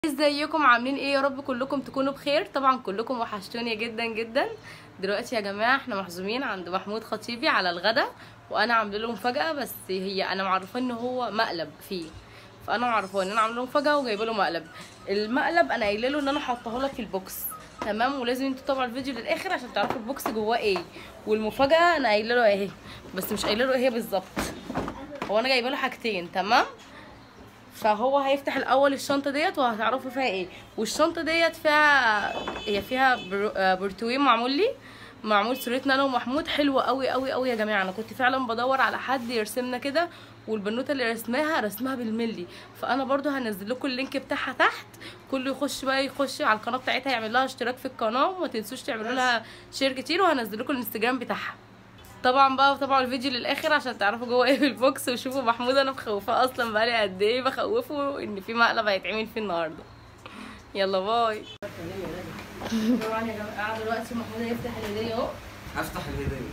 ازيكم عاملين ايه يا رب كلكم تكونوا بخير طبعا كلكم وحشتوني جدا جدا دلوقتي يا جماعه احنا محزومين عند محمود خطيبي على الغدا وانا عامله له مفاجاه بس هي انا معرفه ان هو مقلب فيه فانا معرفه ان انا عامله له مفاجاه وجايبه له مقلب المقلب انا قايله له ان انا حاطاه لك في البوكس تمام ولازم انتوا تتابعوا الفيديو للاخر عشان تعرفوا البوكس جواه ايه والمفاجاه انا قايله له اهي بس مش قايله له ايه هي بالظبط هو انا جايبه له حاجتين تمام فهو هيفتح الاول الشنطه ديت وهتعرفوا فيها ايه والشنطه ديت فيها هي فيها برو- آه، برتوين معمول لي معمول صورتنا انا ومحمود حلوه قوي قوي قوي يا جماعه انا كنت فعلا بدور على حد يرسمنا كده والبنوته اللي رسماها رسمها بالملي فانا برضو هنزل لكم اللينك بتاعها تحت كله يخش بقى يخش على القناه بتاعتها يعمل لها اشتراك في القناه وما تنسوش تعملوا لها شير كتير وهنزل لكم الانستجرام بتاعها طبعا بقى تابعوا الفيديو للاخر عشان تعرفوا جوه ايه في البوكس وشوفوا محمود انا مخوفاه اصلا بقالي قد ايه بخوفه ان في مقلب هيتعمل فيه النهارده يلا باي طبعا يا جماعه دلوقتي محمود هيفتح الهديه اهو افتح الهديه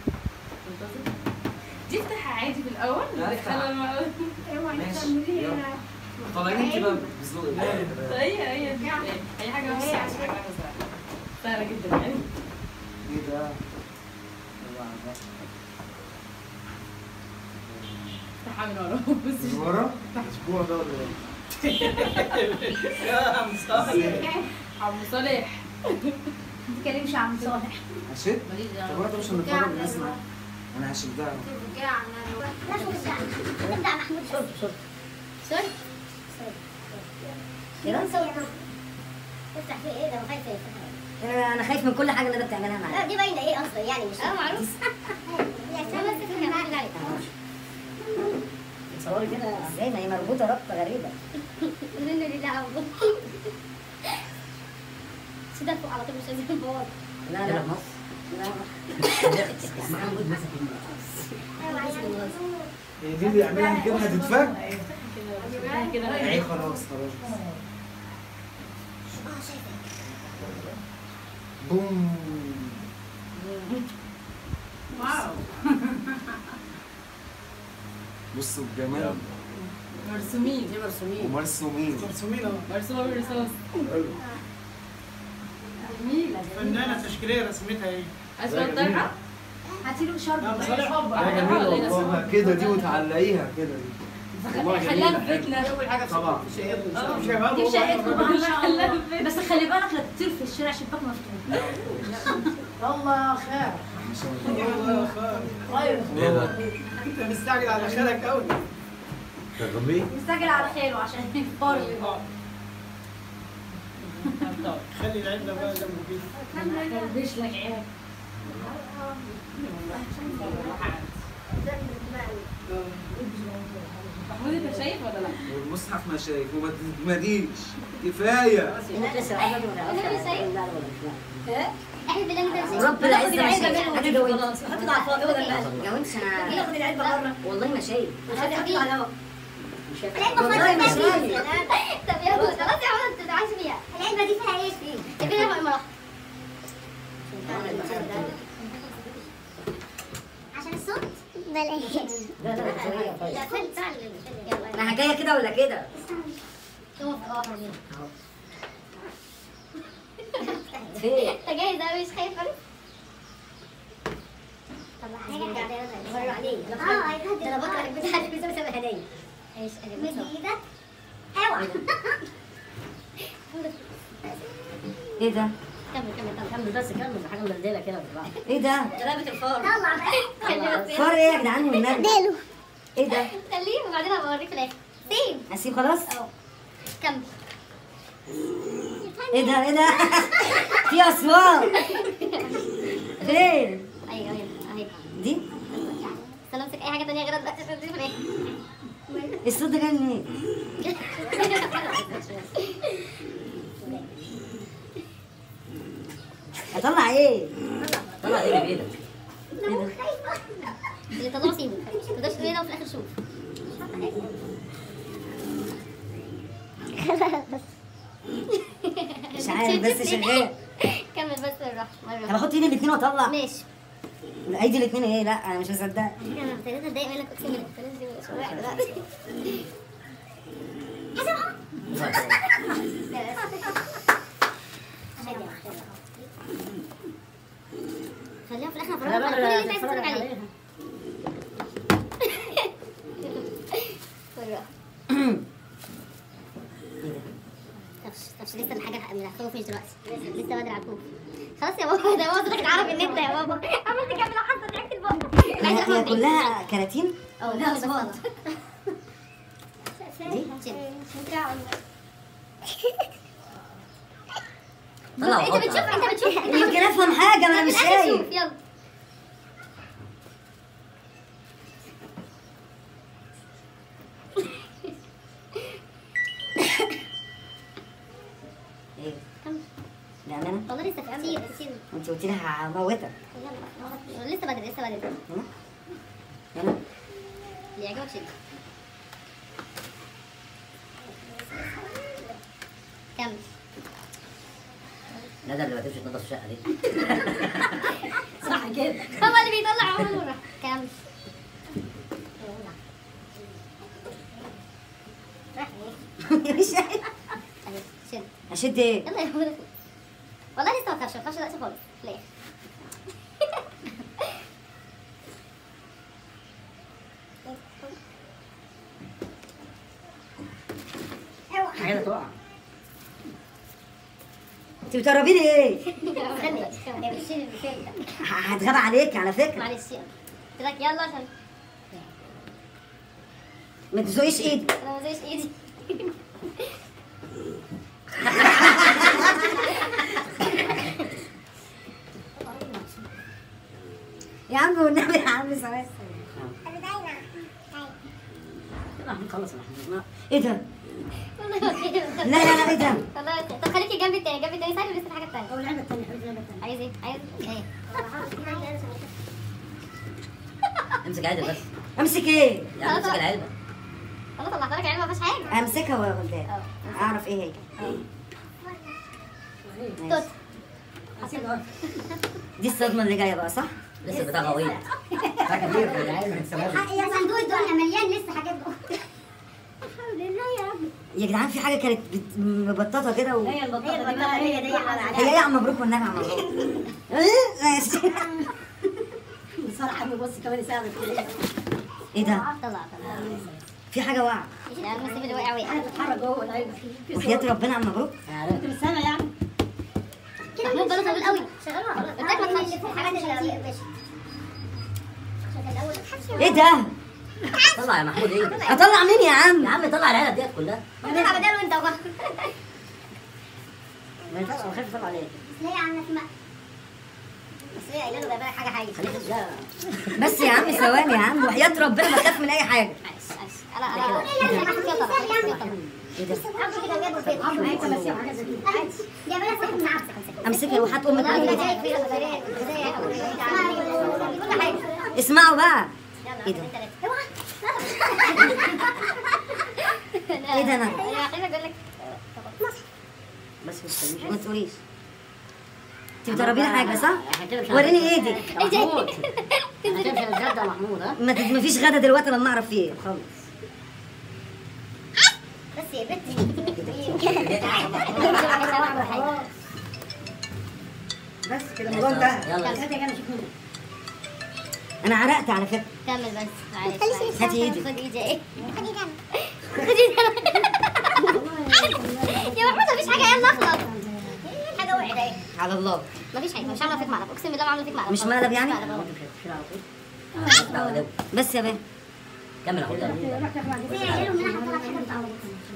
دي افتحها عادي في الاول لا، افتح. ندخلها مع- ماشي يلا. طالعين انت بقى بذوق هي هي هي حاجه بس حاجه سهله سهله جدا يعني ايه ده؟ افتحها من ورا بص من ورا؟ الاسبوع ده ولا ايه؟ عم صالح تتكلمش عن صالح هشد؟ ماليش طب دعوه وقت عشان نتفرج ونسمع انا هشدها نبدأ محمود شرب شرب شرب كده تفتح فيه ايه ده خايف يفتحها انا خايف من كل حاجه اللي انت بتعملها معايا لا دي باينه ايه اصلا يعني مش اه معروف يا سلام بس كده معاك عليك تصوري كده ازاي ما هي مربوطه ربطه غريبه الحمد لله عوض سيدك فوق على طول مش عايزين نبوظ لا لا لا محمود مسك ايوه عايزين نبوظ هي دي اللي يعملها كده هتتفك؟ كده كده ايه خلاص خلاص اه شايفك بوم واو بصوا الجمال مرسومين دي مرسومين ومرسومين مرسومه بالرصاص جميله فنانة تشكيلية رسمتها ايه؟ اسود طرحه هاتي له شرب لا مصالح يا جميلة والله كده دي وتعلقيها كده دي والله خليها جميلة في بيتنا اول حاجه طبعا مش هيبقى دي شقتكم بقى ان شاء خليها الله في بيتنا بس خلي بالك لا تطير في الشارع شباك مفتوح الله خير ما شاء الله الله خير طيب ايه ده؟ انت مستعجل على خيرك قوي مستعجل على خيره عشان يفطر خلي العده بقى جنبه كده كلبش لك عيال محمود انت شايف ولا لا؟ والمصحف ما شايف وما تجمديش كفايه انك لسه عايزه ما تعرفش لا لا لا احنا بالله نبدا ورب العزه ما شايف خلاص حاجه جوانت هاتي على الفاضي ولا لا جوانتش انا ناخد العلبه بره والله ما شايف هاتي على الهواء مش شايف العلبه والله ما خلاص شايف طب يلا خلاص يا عمر انت عايش فيها العلبه دي فيها ايه فيه كده بقى مراحل عشان الصوت بلاش لا لا بطارية طيب. لا فل تعال يلا انا جايه كده ولا كده شوف اه حبيبي فين انت جاي ده مش خايف خالص طب حاجه بره عليه اه ده انا بكره البتاع اللي بيسوي سبع هدايا ايش مد ايدك اوعى ايه ده كمل كمل كمل كمل بس كمل في حاجه مدلدله كده في بعض ايه ده لعبه الفار طلع بقى فار ايه يا جدعان والنبي ديله ايه ده خليه وبعدين هبقى اوريك في الاخر سيب هسيب خلاص اه كمل ايه ده ايه ده في اصوات فين ايوه ايوه اهي دي استنى امسك اي حاجه ثانيه غير دلوقتي عشان تضيف في الاخر الصوت ده جاي منين اطلع ايه طلع ايه بايدك اللي طلعه سيبه ما تقدرش تقول هنا وفي الاخر شوف مش عارف بس شغال كمل بس بالراحه طب مره احط ايدي الاثنين واطلع ماشي ايدي الاثنين ايه لا انا مش مصدق انا ابتديت اتضايق منك اقسم بالله ابتديت اتضايق شويه دلوقتي خليها في الاخر لا افرجك لا على كل اللي لا انت عايز تتفرج عليه عليها. بالراحة. طفش طفش لسه الحاجة ما خوفنيش دلوقتي لسه لسه بدري على الخوف خلاص يا بابا ده بابا صوتك اتعرف ان انت يا بابا عملت كام لو حصل ضحكت بابا عايزة هي أحمد بعيد. كلها كراتين اه لا بس والله. شيل. طلع انت وحط بتشوف انت بتشوف يمكن افهم حاجه ما انا مش في الآخر شايف شوف، يلا ايه بامانه والله لسه في كتير كتير انت قلت لي هموتك يلا. لسه بدري لسه بدري هنا هنا اللي يعجبك شد كمل ندى اللي ما تمشي تنضف الشقه دي صح كده هو اللي بيطلع عمره كمل راح ايه مش شايف اهي شد اشد ايه يلا يا ولد والله لسه ما تخافش ما تخافش دلوقتي خالص في الاخر حاجه تقع انت بتقربي لي ايه خلي خلي شيل البخير ده هتغاب عليك على فكره معلش يلا قلت لك يلا عشان ما تزوقيش ايدي انا ما زيش ايدي يا عم والنبي يا عم سواء خلص يا محمود ايه ده والله خير. لا لا لا ايه ده والله طب خليكي جنبي التاني جنبي التاني سهل لسه حاجه تانية اول علبه الثانيه حبيبي العلبه الثانيه عايز ايه عايز ايه امسك عادل بس امسك ايه يا عم امسك العلبه خلاص طلعت لك علبه ما فيهاش حاجه امسكها ولا قلت اه اعرف ايه هي توت دي الصدمه اللي جايه بقى صح لسه بتاع غويط فاكر كتير في العلبه ما تكسبهاش يا صندوق الدنيا مليان لسه حاجات جوه الحمد لله يا رب يا جدعان في حاجه كانت بت- مبططه كده و... هي البطاطا دي بقى هي دي هي ايه يا عم مبروك والنبي يا عم مبروك إيه؟ ماشي بصراحة بص كمان يساعدك ايه ده طلع طلع في حاجه واقعه لا المصيبه اللي وقع وقع بتتحرك جوه العلبة وحياه ربنا يا عم مبروك كنت مستنى يعني محمود باله طويل قوي شغلوها قلت لك ما تخافش الحاجات اللي ماشي ايه ده طلع يا محمود ايه اطلع مين يا يا عم عم طلع العلب ديت كلها طلع بداله وانت وخلاص ما ينفعش ما خايف اطلع عليه ليه يا عم اسماء بس ليه قايله له جايبه لك حاجه حيه خليك لا بس يا عم ثواني يا عم وحياه ربنا بخاف من اي حاجه معلش معلش انا انا ايه ده كده طبعا ايه ده عبده كده جايبه فين عبده هيك مسيح حاجه زي كده جايبه لك سيف من عبده امسكها وحات امك لا لا عليك. جاي في كل حاجه اسمعوا بقى ايه ده ايه ده انا انا خليني اقول لك بس مش تسويش ما تقوليش انت بتقربي لي حاجه صح هتمشي وريني ايدك محمود هتمشي الجد يا محمود ها ما تد- ما فيش غدا دلوقتي لما اعرف فيه خالص بس يا بنتي بس كده الموضوع انتهى يلا انا عرقت على فكره كمل بس معلش هاتي ايدك. خد ايدي ايه خد ايدي خد ايدي يا محمود مفيش حاجه يلا اخلص حاجه وقعت اهي على الله مفيش حاجه مش عامله فيك مقلب اقسم بالله ما عامله فيك مقلب مش مقلب يعني؟ أهو. بس يا بيه كمل يا محمود هي قالوا ان انا هحط لك حاجه بتعوض.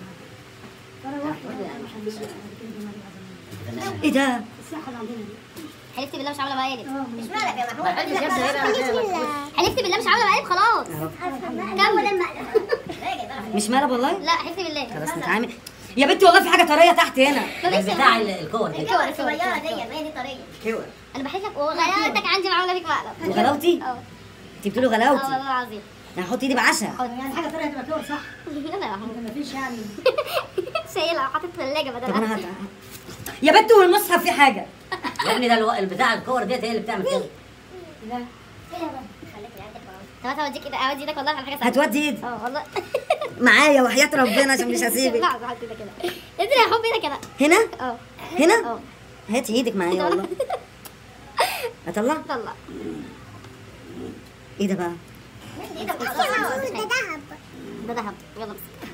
ايه ده حلفت بالله مش عامله مقالب مش مقلب يا محمود محدش يبدأ هنا حلفت بالله مش عامله مقالب خلاص كمل المقلب مش مقلب والله لا حلفت بالله خلاص نتعامل يا بنتي والله في حاجه طريه تحت هنا مفيش بتاع ال- الكور دي الكور الصغيره دي ما هي دي طريه كور انا بحلف لك وغلاوتك عندي معامله فيك مقلب وغلاوتي اه انت بتقولي اه غلاوتي والله العظيم انا هحط ايدي بعشا يعني حاجة طلعت تبقى كور صح انا يا محمود مفيش يعني شايلها وحاطط في الثلاجه بدل طب انا هات يا بنتي والمصحف في حاجه يا ابني ده الو- بتاع الكور ديت هي اللي بتعمل كده طب انا اوديك ايدك اودي ايدك والله على حاجه سهله هتودي ايدي اه والله معايا وحياة ربنا عشان مش هسيبك لا بحط ايدك كده انزل يا حبي ايدك كده هنا اه هنا اه هاتي ايدك معايا والله اطلع طلع ايه ده بقى ايه ده ده دهب ده دهب يلا بس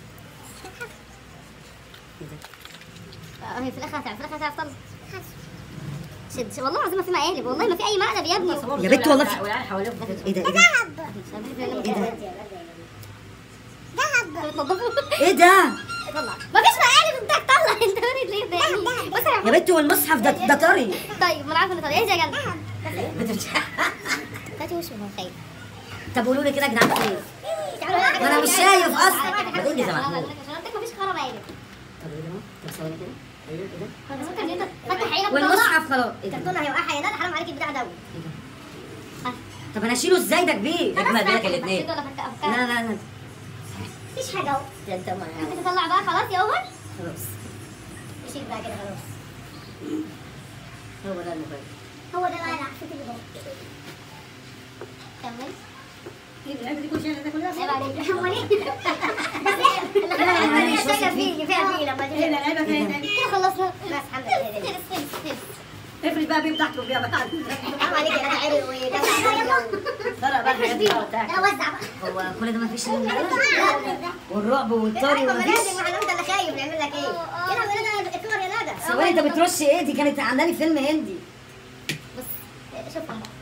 اه هي في الاخر هتعرف في الاخر هتعرف طلع شد شد. والله العظيم ما في مقالب والله ما في اي مقلب يا ابني يا بنت والله في والعيال حواليهم ايه ده ايه ده ايه ده دهب بتنضفوا ايه ده طلع ما فيش مقالب انت طلع انت ولد ليه ده بص يا يا بنت والمصحف ده ده طري طيب ما انا عارفه ان طريقه ايه يا جنب هاتي وشه هو خايف طب قولوا لي كده يا جدعان في ايه ما أنا مش شايف أصلاً. ما تقولي زي محمود. عشان قلت لك مفيش خرا مقالب طب ايه ده طب ثواني كده ايه ده كنت ممكن ان انت فتح عينك والمصحف خلاص ايه ده الكرتونه هيوقعها يا ندى حرام عليك البتاع ده طب انا اشيله ازاي ده كبير اجمل بينك الاثنين ولا فك لا افكار لا لا مفيش حاجه اهو انت ما انت تطلع بقى خلاص يا عمر خلاص شيل بقى كده خلاص هو ده الموبايل هو ده بقى العفريت اللي جوه كمل ايه العلبه دي كل شيء ده كلها عيب عليك امال ايه بس ايه فيه فيها فيه لما ايه تيجي العلبه فين كده خلصنا بس الحمد لله خلص خلص خلص افرش بقى بيه بتاعته بيها بقى حرام عليك يا ندى عرق وده سرق بقى الحاجات دي بتاعتك لا وزع بقى هو كل ده ما فيش الا لا والرعب والطري ايوه وما ما فيش لازم ما احنا انت اللي خايف نعمل لك ايه يلا يا ندى اطلع يا ندى ثواني انت بترش ايه دي كانت عامله لي فيلم هندي بص شوفها بقى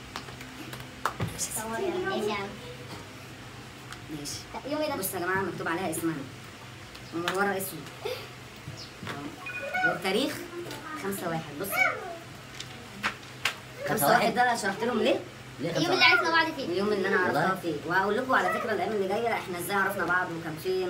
صور يا رب. ايش يا عم ماشي يوم ايه ده بص يا جماعه مكتوب عليها اسمها ومن ورا اسمه أهو. والتاريخ خمسة واحد بص خمسة واحد ده أنا شرحت لهم ليه؟ ليه اليوم خمسة اللي عرفنا بعض فيه اليوم اللي انا عرفتها والله. فيه وهقول لكم على فكره الايام اللي جايه احنا ازاي عرفنا بعض وكان فين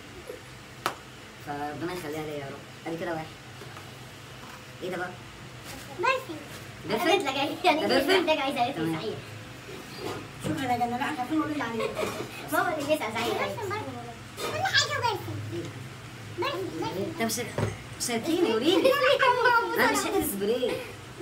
فربنا يخليها ليا يا رب ادي كده واحد ايه ده بقى؟ بس بيرفكت؟ لك ايه يعني ده ده بيرفكت؟ ده عايزه ايه تمام. صحيح شكرا يا جنة احنا عارفين نقول اللي عليه ماما اللي بيسال صحيح كل حاجه انت مش شاركيني قولي لي انا مش حاسس بريه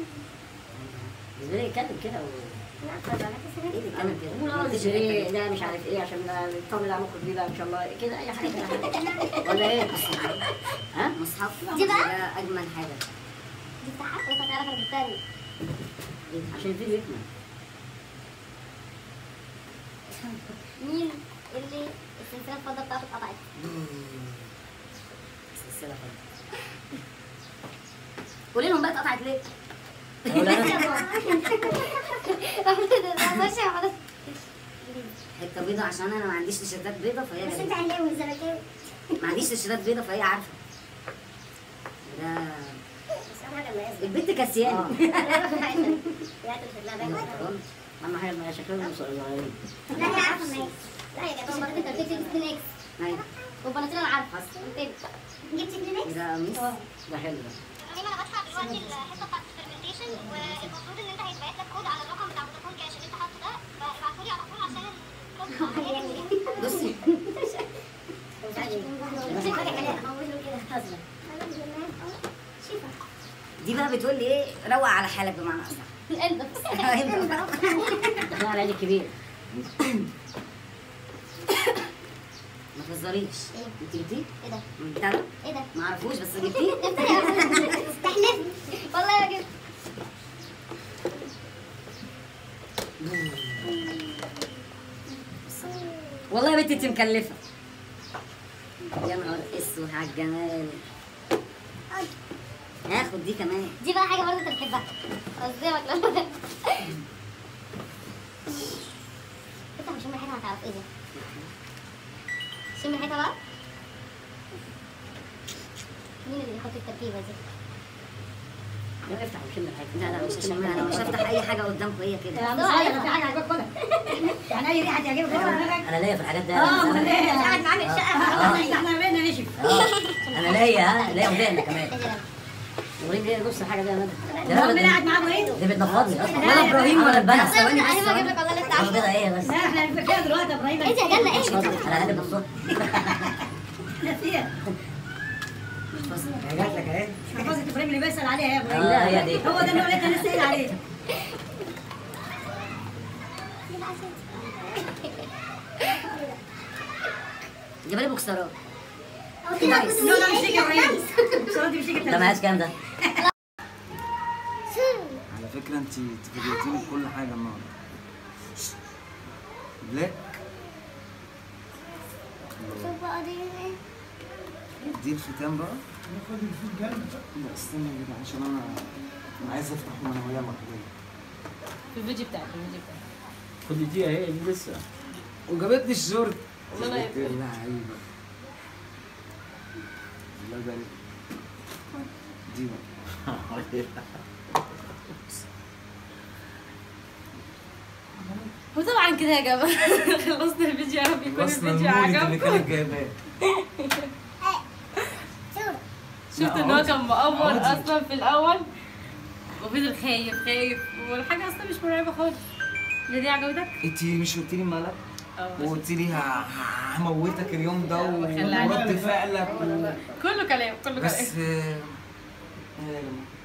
ازاي يتكلم كده و... ايه اللي بتعمل كده؟ قول اه تشتري ده مش عارف ايه عشان الطاوله عملكم دي بقى ان شاء الله كده اي حاجه أي حاجة. ولا ايه؟ ها؟ مصحف دي بقى؟ ده اجمل حاجه دي بتاعك وانت هتعرف انا بالتاني عشان الفيديو يكمل مين اللي السلسله الفضه بتاعته اتقطعت سلسله فضه قولي لهم بقى اتقطعت ليه؟ ولا انا ماشي يا حضرتك حته بيضه عشان انا ما عنديش تيشيرتات بيضه فهي بس انت جابتها. اهلاوي والزملكاوي ما عنديش تيشيرتات بيضه فهي عارفه ده بس اهم حاجه المقاس البنت كاسياني اهم حاجه ما شكلهم صغيرين لا هي عارفه المقاس لا يا جماعه انت بتكتب سكين اكس ايوه وبناطيل انا عارفه انت جبت سكين اكس ده قميص ده حلو ده انا بدفع دلوقتي الحصه بتاعت الفيرمنتيشن والمفروض ان انت هيتبعت لك كود على الرقم بتاع فودافون كاش اللي انت حاطه ده فابعته لي على طول عشان الكود بصي دي بقى بتقول لي ايه روق على حالك بمعنى اصح ده على العيد الكبير ما تهزريش انت جبتيه؟ ايه ده؟ من بتاع ده؟ ايه ده؟ ما اعرفوش بس جبتيه؟ استحلف والله ما جبت والله يا بنتي انت مكلفه يا نهار اسود على الجمال هاخد دي كمان دي بقى حاجه برضه انت بتحبها قصديك لما انت مش شم ريحتها هتعرف ايه ده شم ريحتها بقى مين اللي بيحط التركيبه دي؟ لا افتح وشم الحاجه لا لا مش هشمها انا مش هفتح اي حاجه قدامكم هي كده يا عم صغير في حاجه عجبك ولا يعني اي ريحه تعجبك ولا حاجه انا ليا في الحاجات ده اه امال ايه قاعد معاه من الشقه احنا بينا نشف اه انا ليا ها ليا ودقنا كمان ايه ده؟ وريني ليه نص حاجه زي ما ربنا انا قاعد معاه ايه دي بتنفضني اصلا ولا ابراهيم ولا البنات ثواني انا بس ما اجيب ثواني لك والله اللي انت انا عايزه كده ايه بس لا احنا فيها دلوقتي يا ابراهيم ايه ده يا جنة ايه؟ انا هقلب الصوت احنا فيها جات لك اهي محفظه ابراهيم اللي بيسال عليها يا ابراهيم لا هي دي هو ده اللي وليتها لسه قايل عليه جيب لي بوكسرات قلت لها كنت لا لا مش ليك يا ابراهيم الصورة دي مش ليك ده مقاس كام ده؟ على فكرة انت تفاجئتيني بكل حاجة النهاردة بلاك شوف بقى دي ايه دي الختام بقى ناخد الفوت جنب لا استنى يا جدع عشان انا انا عايز افتح وانا ويا محمود في الفيديو بتاعك في الفيديو بتاعك خد دي اهي دي لسه وجابت لي الشورت والله لا يفرق. لا عيبة الله يبارك دي بقى وطبعا كده يا جماعه خلصنا الفيديو يا رب يكون وصلنا الفيديو المولد اللي عجبكم كانت جايباه شوف شفت لا، ان هو عادي. كان مقفر عادي. اصلا في الاول وفضل خايف خايف والحاجه اصلا مش مرعبه خالص هي دي عجبتك؟ انت مش قلت لي مالك اه وقلت لي ه- هموتك اليوم ده وخلي عليك. ورد فعلك و... كله كلام كله بس كلام آه، آه،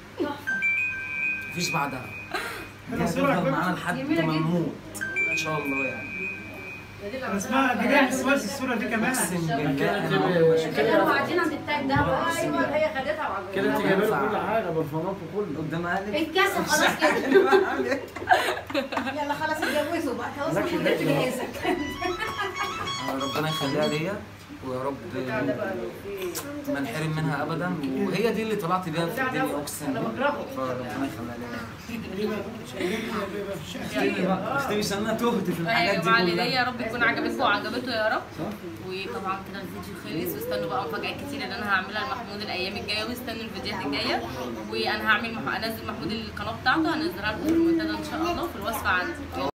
مفيش بعدها دي أنا صورة هتفضل كنت- معانا لحد جميلة ما جدا. نموت ان شاء الله يعني انا اسمها دي جايه بس الصورة دي كمان اقسم بالله كده انا تبقى- عمري ما شفت كده قاعدين عند التاج ده ايوه هي خدتها وعجبتها كده انت جايبه له كل حاجة برفانات وكله قدام اهلك اتكسر خلاص كده يلا خلاص اتجوزوا بقى خلاص مالكش محمود دعوة. جهازك ربنا يخليها ليا ويا رب ما نحرم منها ابدا وهي دي اللي طلعت بيها في الدنيا اقسم بالله فربنا يخليها ليا دي بقى شايلين كده بقى في الشقة اختي بقى اختي مش انا تهت في يا الحاجات دي جماعه اللي كلها ليا يا رب يكون عجبتكم وعجبته يا رب وطبعا كده الفيديو خلص واستنوا بقى مفاجآت كتير اللي انا هعملها لمحمود الايام الجايه واستنوا الفيديوهات الجايه وانا هعمل مح... انزل محمود القناه بتاعته هنزلها لكم في المنتدى ان شاء الله في الوصف عندي